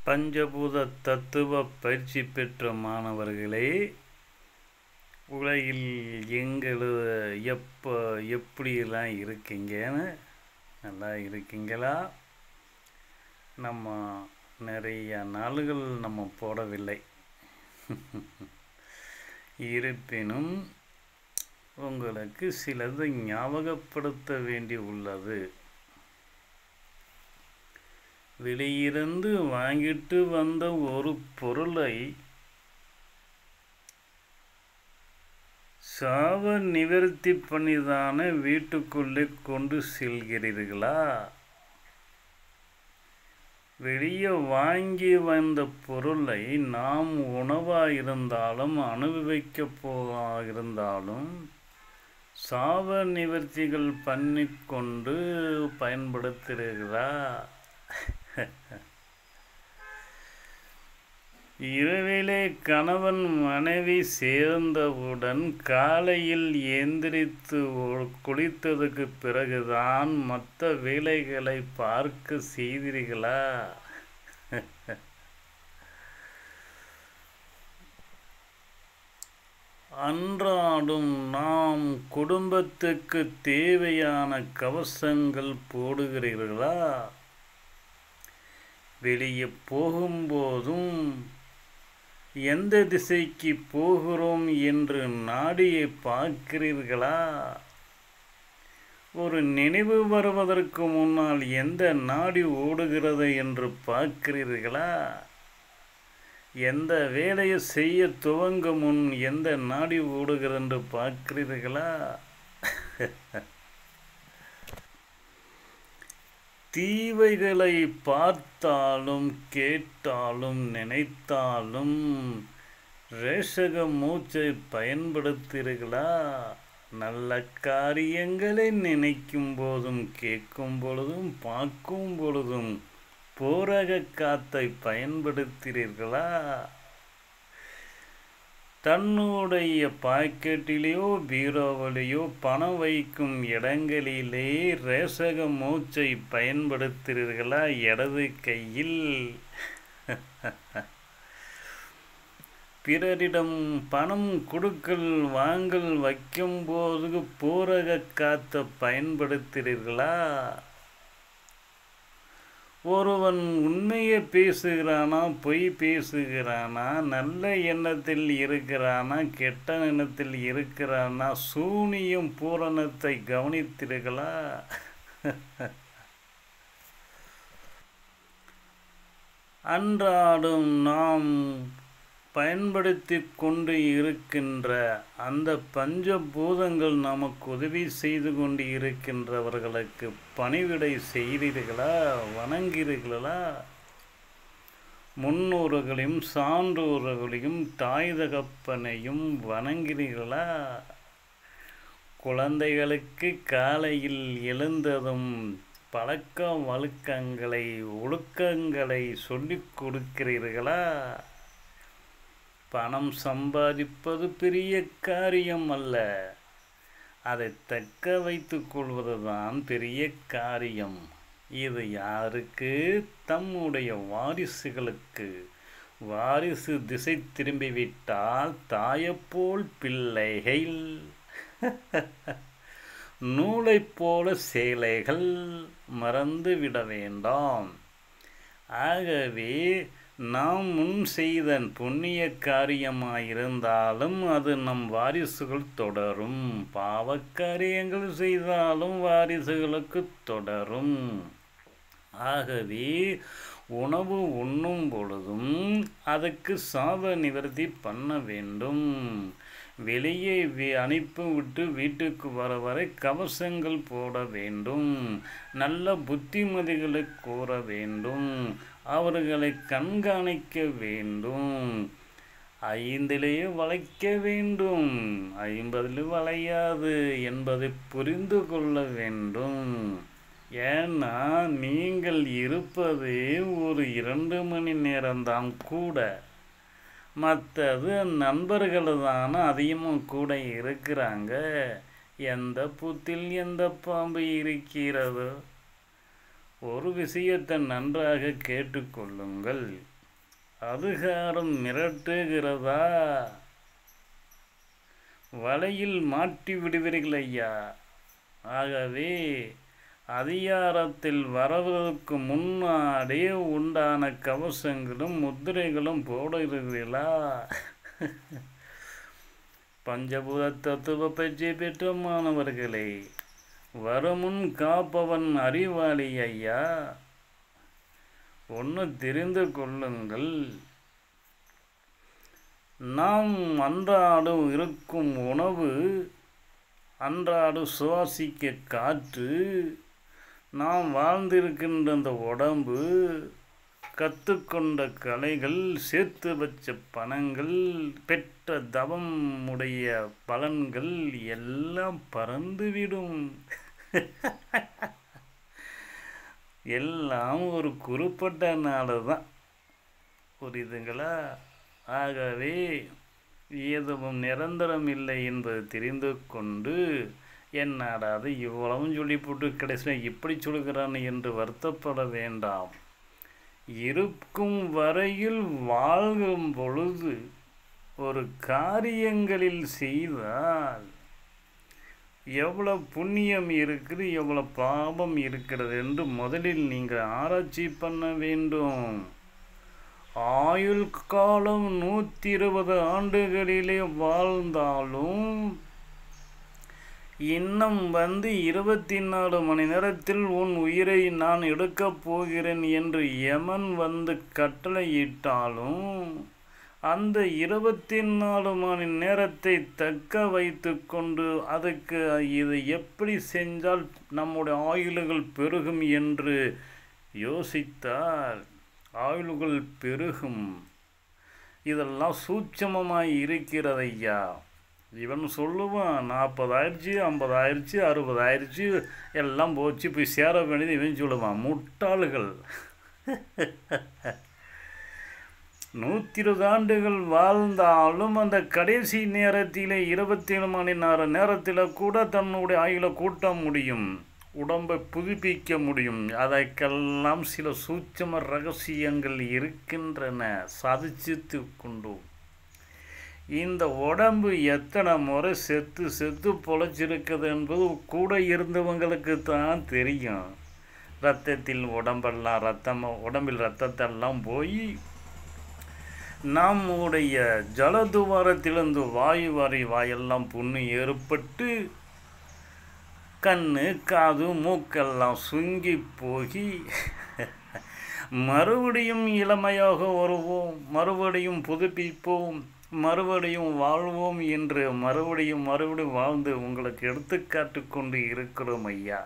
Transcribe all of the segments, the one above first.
பஞ்சபூத தத்துவ பயிற்சி பெற்ற மாணவர்களே உலகில் எங்களு எப்போ எப்படியெல்லாம் இருக்கீங்கன்னு நல்லா இருக்கீங்களா நம்ம நிறைய நாளுகள் நம்ம போடவில்லை இருப்பினும் உங்களுக்கு சிலது ஞாபகப்படுத்த வேண்டி உள்ளது வெளியிருந்து வாங்கிட்டு வந்த ஒரு பொருளை சாவ நிவர்த்தி பண்ணிதானே வீட்டுக்குள்ளே கொண்டு செல்கிறீர்களா வெளியே வாங்கி வந்த பொருளை நாம் உணவாக இருந்தாலும் அனுபவிக்க போவதாக இருந்தாலும் சாவ நிவர்த்திகள் பண்ணி கொண்டு பயன்படுத்துகிறீர்களா இரவிலே கணவன் மனைவி சேர்ந்தவுடன் காலையில் எந்திரித்து குளித்ததுக்கு பிறகுதான் மற்ற வேலைகளை பார்க்க செய்தீர்களா அன்றாடும் நாம் குடும்பத்துக்கு தேவையான கவசங்கள் போடுகிறீர்களா வெளியே போகும்போதும் எந்த திசைக்கு போகிறோம் என்று நாடியை பார்க்கிறீர்களா ஒரு நினைவு வருவதற்கு முன்னால் எந்த நாடி ஓடுகிறது என்று பார்க்கிறீர்களா எந்த வேலையை செய்ய துவங்க முன் எந்த நாடி ஓடுகிறது என்று பார்க்கிறீர்களா தீவைகளை பார்த்தாலும் கேட்டாலும் நினைத்தாலும் ரேஷக மூச்சை பயன்படுத்தீர்களா நல்ல காரியங்களை நினைக்கும் போதும் கேட்கும் பொழுதும் பார்க்கும் பொழுதும் போரக காத்தை பயன்படுத்துகிறீர்களா தன்னுடைய பாக்கெட்டிலேயோ பீரோவிலேயோ பணம் வைக்கும் இடங்களிலே ரேசக மூச்சை பயன்படுத்துகிறீர்களா இடது கையில் பிறரிடம் பணம் கொடுக்கல் வாங்கல் வைக்கும்போது பூரக காத்தை பயன்படுத்துகிறீர்களா ஒருவன் உண்மையை பேசுகிறானா பொய் பேசுகிறானா நல்ல எண்ணத்தில் இருக்கிறானா கெட்ட எண்ணத்தில் இருக்கிறானா சூனியம் பூரணத்தை கவனித்தீர்களா அன்றாடும் நாம் பயன்படுத்தி கொண்டு இருக்கின்ற அந்த பஞ்சபூதங்கள் நமக்கு உதவி செய்து கொண்டு இருக்கின்றவர்களுக்கு பணிவிடை செய்கிறீர்களா வணங்குகிறீர்களா முன்னோர்களையும் சான்றோர்களையும் தாய் தகப்பனையும் வணங்குகிறீர்களா குழந்தைகளுக்கு காலையில் எழுந்ததும் பழக்க வழக்கங்களை ஒழுக்கங்களை சொல்லிக் கொடுக்கிறீர்களா பணம் சம்பாதிப்பது பெரிய காரியம் அல்ல அதை தக்க வைத்து கொள்வதுதான் பெரிய காரியம் இது யாருக்கு தம்முடைய வாரிசுகளுக்கு வாரிசு திசை திரும்பிவிட்டால் தாயப்போல் பிள்ளைகள் நூலைப் போல சேலைகள் மறந்து விட வேண்டாம் ஆகவே நாம் முன் செய்த புண்ணிய காரியமாயிருந்தாலும் அது நம் வாரிசுகள் தொடரும் பாவக்காரியங்கள் செய்தாலும் வாரிசுகளுக்கு தொடரும் ஆகவே உணவு உண்ணும் பொழுதும் அதுக்கு சாப நிவர்த்தி பண்ண வேண்டும் வெளியே அனுப்பி விட்டு வீட்டுக்கு வர வரை கவசங்கள் போட வேண்டும் நல்ல புத்திமதிகளை கூற வேண்டும் அவர்களை கண்காணிக்க வேண்டும் ஐந்திலேயே வளைக்க வேண்டும் ஐம்பதில் வளையாது என்பதை புரிந்து கொள்ள வேண்டும் ஏன்னா நீங்கள் இருப்பது ஒரு இரண்டு மணி நேரம்தான் கூட மற்றது நண்பர்கள் தானே அதிகமாக கூட இருக்கிறாங்க எந்த புத்தில் எந்த பாம்பு இருக்கிறதோ ஒரு விஷயத்தை நன்றாக கேட்டுக்கொள்ளுங்கள் அதுகாரம் மிரட்டுகிறதா வலையில் மாட்டி விடுவீர்கள் ஐயா ஆகவே அதிகாரத்தில் வரவதற்கு முன்னாடியே உண்டான கவசங்களும் முத்திரைகளும் போடுகிறீர்களா பஞ்சபூத தத்துவ பயிற்சி பெற்ற மாணவர்களே வருமுன் காப்பவன் அறிவாளி ஐயா ஒன்று தெரிந்து கொள்ளுங்கள் நாம் அன்றாடம் இருக்கும் உணவு அன்றாடு சுவாசிக்க காற்று நாம் வாழ்ந்திருக்கின்ற அந்த உடம்பு கற்றுக்கொண்ட கலைகள் சேர்த்து வச்ச பணங்கள் பெற்ற தவம் உடைய பலன்கள் எல்லாம் பறந்துவிடும் எல்லாம் ஒரு குறிப்பிட்ட நாள் தான் புரியுதுங்களா ஆகவே எதுவும் நிரந்தரம் இல்லை என்பது தெரிந்து கொண்டு என்னடா அது இவ்வளவும் சொல்லி போட்டு கடைசியில் இப்படி சொல்கிறான் என்று வருத்தப்பட வேண்டாம் இருக்கும் வரையில் வாழும் பொழுது ஒரு காரியங்களில் செய்தால் எவ்வளோ புண்ணியம் இருக்குது எவ்வளோ பாபம் இருக்கிறது என்று முதலில் நீங்கள் ஆராய்ச்சி பண்ண வேண்டும் ஆயுள் காலம் நூற்றி இருபது ஆண்டுகளிலே வாழ்ந்தாலும் இன்னும் வந்து இருபத்தி நாலு மணி நேரத்தில் உன் உயிரை நான் எடுக்கப் போகிறேன் என்று யமன் வந்து கட்டளையிட்டாலும் அந்த இருபத்தி நாலு மணி நேரத்தை தக்க வைத்து கொண்டு அதுக்கு இது எப்படி செஞ்சால் நம்முடைய ஆயுள்கள் பெருகும் என்று யோசித்தால் ஆயுள்கள் பெருகும் இதெல்லாம் சூட்சமமாய் இருக்கிறது ஐயா இவன் சொல்லுவான் நாற்பது ஆயிடுச்சு ஐம்பது ஆயிடுச்சு அறுபது ஆயிடுச்சு எல்லாம் போச்சு போய் சேர வேண்டியது இவன் சொல்லுவான் முட்டாள்கள் நூற்றி இருபது ஆண்டுகள் வாழ்ந்தாலும் அந்த கடைசி நேரத்தில் இருபத்தி ஏழு மணி நேர நேரத்தில் கூட தன்னுடைய ஆயுளை கூட்ட முடியும் உடம்பை புதுப்பிக்க முடியும் அதற்கெல்லாம் சில சூட்சம ரகசியங்கள் இருக்கின்றன சாதிச்சித்து கொண்டு இந்த உடம்பு எத்தனை முறை செத்து செத்து பொழைச்சிருக்குது என்பது கூட இருந்தவங்களுக்கு தான் தெரியும் ரத்தத்தில் உடம்பெல்லாம் ரத்தம் உடம்பில் ரத்தத்தெல்லாம் போய் நம்முடைய ஜலதுவாரத்திலிருந்து வாயு வரை வாயெல்லாம் புண்ணு ஏற்பட்டு கண்ணு காது மூக்கெல்லாம் சுங்கி போகி மறுபடியும் இளமையாக வருவோம் மறுபடியும் புதுப்பிப்போம் மறுபடியும் வாழ்வோம் என்று மறுபடியும் மறுபடியும் வாழ்ந்து உங்களுக்கு எடுத்துக்காட்டு கொண்டு இருக்கிறோம் ஐயா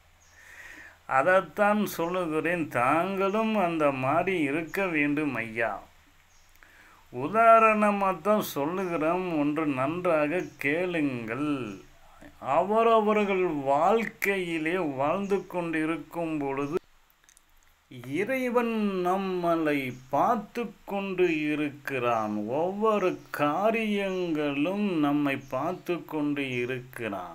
அதைத்தான் சொல்லுகிறேன் தாங்களும் அந்த மாதிரி இருக்க வேண்டும் ஐயா உதாரணமாக தான் சொல்லுகிறோம் ஒன்று நன்றாக கேளுங்கள் அவரவர்கள் வாழ்க்கையிலே வாழ்ந்து கொண்டிருக்கும் பொழுது இறைவன் நம்மளை பார்த்து கொண்டு இருக்கிறான் ஒவ்வொரு காரியங்களும் நம்மை பார்த்து கொண்டு இருக்கிறான்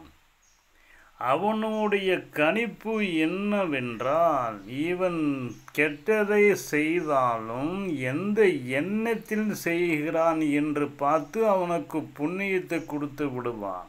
அவனுடைய கணிப்பு என்னவென்றால் இவன் கெட்டதை செய்தாலும் எந்த எண்ணத்தில் செய்கிறான் என்று பார்த்து அவனுக்கு புண்ணியத்தை கொடுத்து விடுவான்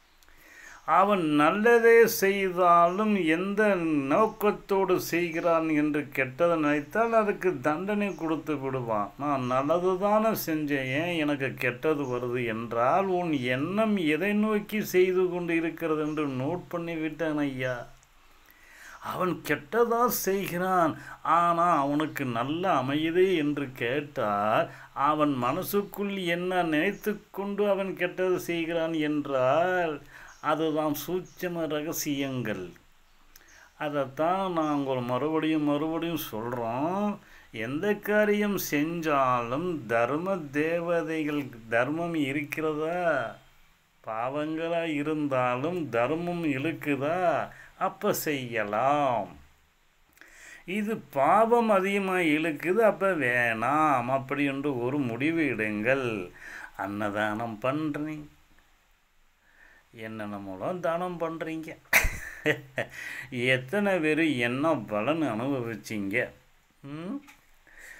அவன் நல்லதே செய்தாலும் எந்த நோக்கத்தோடு செய்கிறான் என்று கெட்டதை நினைத்தால் அதுக்கு தண்டனை கொடுத்து விடுவான் நான் நல்லது தானே செஞ்சேன் ஏன் எனக்கு கெட்டது வருது என்றால் உன் எண்ணம் எதை நோக்கி செய்து கொண்டு இருக்கிறது என்று நோட் பண்ணி விட்டான் ஐயா அவன் கெட்டதா செய்கிறான் ஆனால் அவனுக்கு நல்ல அமையுதே என்று கேட்டால் அவன் மனசுக்குள் என்ன நினைத்து கொண்டு அவன் கெட்டது செய்கிறான் என்றால் அதுதான் சூட்சம ரகசியங்கள் அதைத்தான் நாங்கள் மறுபடியும் மறுபடியும் சொல்கிறோம் எந்த காரியம் செஞ்சாலும் தர்ம தேவதைகள் தர்மம் இருக்கிறதா பாவங்களாக இருந்தாலும் தர்மம் இழுக்குதா அப்போ செய்யலாம் இது பாவம் அதிகமாக இழுக்குது அப்போ வேணாம் அப்படி என்று ஒரு முடிவு இடுங்கள் அன்னதானம் பண்ணுறீங்க என்னென்ன மூலம் தானம் பண்ணுறீங்க எத்தனை பேர் என்ன பலன் அனுபவிச்சிங்க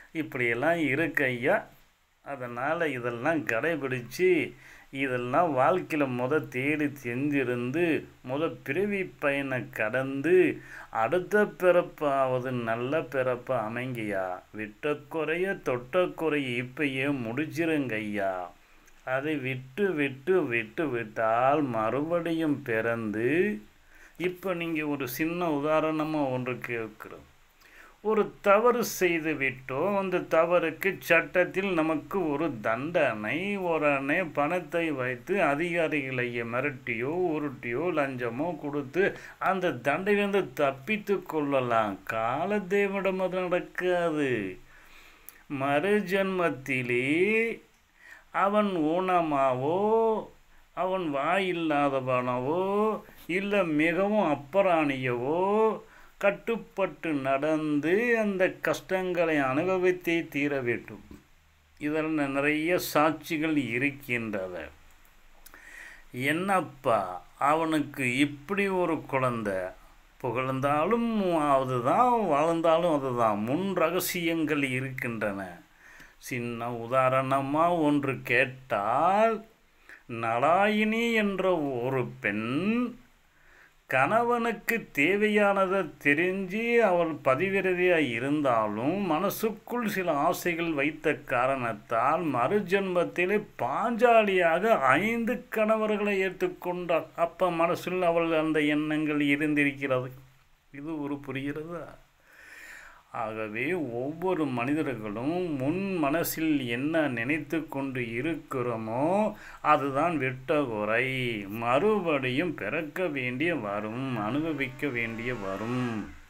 இப்படியெல்லாம் இருக்கு ஐயா அதனால் இதெல்லாம் கடைபிடிச்சு இதெல்லாம் வாழ்க்கையில் முத தேடி செஞ்சிருந்து முத பிறவி பயனை கடந்து அடுத்த பிறப்பாவது நல்ல பிறப்பு அமைங்கய்யா விட்ட குறைய தொட்ட குறைய இப்பயே முடிச்சிருங்க ஐயா அதை விட்டு விட்டு விட்டு விட்டால் மறுபடியும் பிறந்து இப்போ நீங்கள் ஒரு சின்ன உதாரணமாக ஒன்று கேட்குறோம் ஒரு தவறு செய்து விட்டோம் அந்த தவறுக்கு சட்டத்தில் நமக்கு ஒரு தண்டனை உடனே பணத்தை வைத்து அதிகாரிகளை மிரட்டியோ உருட்டியோ லஞ்சமோ கொடுத்து அந்த தண்டையிலிருந்து தப்பித்து கொள்ளலாம் காலதேவனிடம் அது நடக்காது மறுஜன்மத்திலே அவன் ஊனமாவோ அவன் வாயில்லாதவனவோ இல்லை மிகவும் அப்பராணியவோ கட்டுப்பட்டு நடந்து அந்த கஷ்டங்களை அனுபவித்தே தீர வேண்டும் இதில் நிறைய சாட்சிகள் இருக்கின்றன என்னப்பா அவனுக்கு இப்படி ஒரு குழந்தை புகழ்ந்தாலும் அதுதான் வாழ்ந்தாலும் அதுதான் முன் ரகசியங்கள் இருக்கின்றன சின்ன உதாரணமாக ஒன்று கேட்டால் நலாயினி என்ற ஒரு பெண் கணவனுக்கு தேவையானதை தெரிஞ்சு அவள் பதிவிரதியாக இருந்தாலும் மனசுக்குள் சில ஆசைகள் வைத்த காரணத்தால் மறுஜென்மத்திலே பாஞ்சாலியாக ஐந்து கணவர்களை ஏற்றுக்கொண்டாள் அப்போ மனசில் அவள் அந்த எண்ணங்கள் இருந்திருக்கிறது இது ஒரு புரிகிறதா ஆகவே ஒவ்வொரு மனிதர்களும் முன் மனசில் என்ன நினைத்து கொண்டு இருக்கிறோமோ அதுதான் விட்ட குறை மறுபடியும் பிறக்க வேண்டிய வரும் அனுபவிக்க வேண்டிய வரும்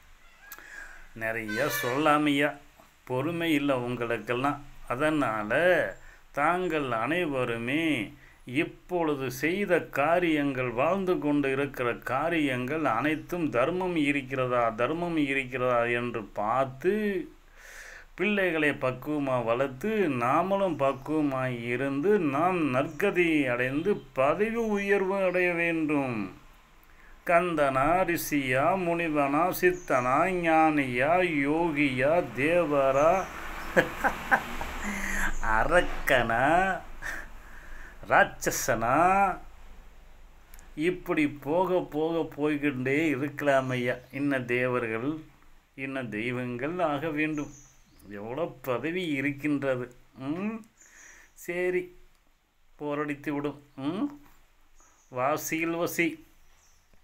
நிறைய சொல்லாமையா பொறுமை இல்லை உங்களுக்கெல்லாம் அதனால் தாங்கள் அனைவருமே இப்பொழுது செய்த காரியங்கள் வாழ்ந்து கொண்டு இருக்கிற காரியங்கள் அனைத்தும் தர்மம் இருக்கிறதா தர்மம் இருக்கிறதா என்று பார்த்து பிள்ளைகளை பக்குவமாக வளர்த்து நாமளும் பக்குவமாக இருந்து நாம் நற்கதி அடைந்து பதவி உயர்வு அடைய வேண்டும் கந்தனா ரிஷியா முனிவனா சித்தனா ஞானியா யோகியா தேவரா அரக்கனா ராட்சசனா இப்படி போக போக போய்கிட்டே இருக்கலாம் ஐயா இன்ன தேவர்கள் இன்ன தெய்வங்கள் ஆக வேண்டும் எவ்வளோ பதவி இருக்கின்றது ம் சரி போரடித்து விடும் ம் வாசியில் வசி